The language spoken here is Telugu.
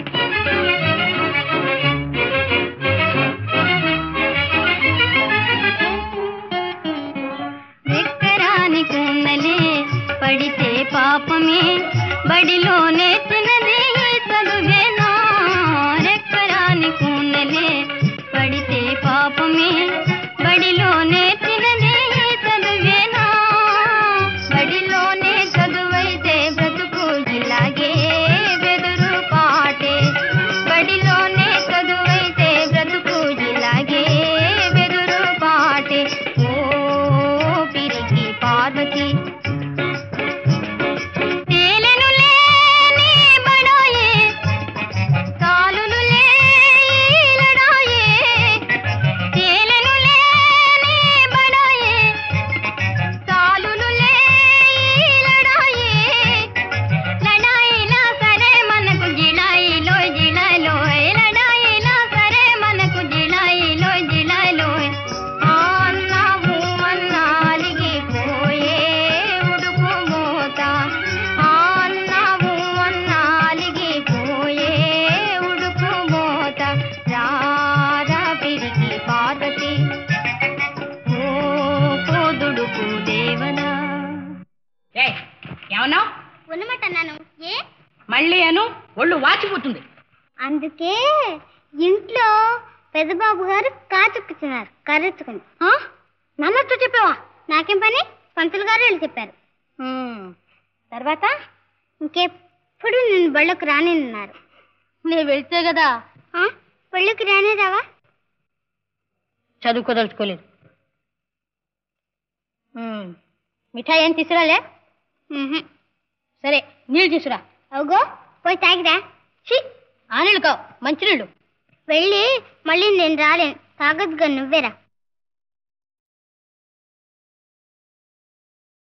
ఎక్కరాని కూనలే పడితే పాపమే బడిలోనే తినది చదువేనా రెక్కరాని కూనలే పడితే పాపమే బడిలోనే తినది చదువేనా బడిలోనే చదువైతే బ్రతుకు ఇలాగే బెదురు పాటే బడిలోనే చదువైతే బ్రతుకు ఇలాగే బెదురు పాటే ఓ పిరికి పార్వతి తేలెనులే నీ బడాయే కాలులులే ఈ లడాయే తేలెనులే నీ బడాయే కాలులులే ఈ లడాయే లడాయిలా సరే మనకు జిలాయిలో జిలాయిలో లడాయిలా సరే మనకు జిలాయిలో జిలాయిలో ఆ అన్నావు అన్నాలిగి పోయే ఉడుకు మోత ఆ అన్నావు అన్నాలిగి పోయే ఉడుకు మోత రారా పిరికి పార్వతి ఓ కోదుడుకు దేవనా ఏ ఏమన్నావు ఉన్నమాట అన్నాను ఏ మళ్ళీ అను ఒళ్ళు వాచిపోతుంది అందుకే ఇంట్లో పెద్దబాబు గారు కాచుక్కుతున్నారు కర్రెత్తుకుని నన్నట్టు చెప్పావా నాకేం పని పంతులు గారు వెళ్ళి చెప్పారు తర్వాత ఇంకెప్పుడు నేను బళ్ళకు రానిన్నారు నేను వెళ్తే కదా బళ్ళకి రానేదావా చదువుకోదలుచుకోలేదు మిఠాయి ఏం తీసుకురాలే సరే నీళ్ళు తీసుకురా అవుగో పోయి తాగిరా ఛీ ఆ నీళ్ళు కావు మంచినీళ్ళు వెళ్ళి మళ్ళీ నేను రాలేను తాగదుగా నువ్వేరా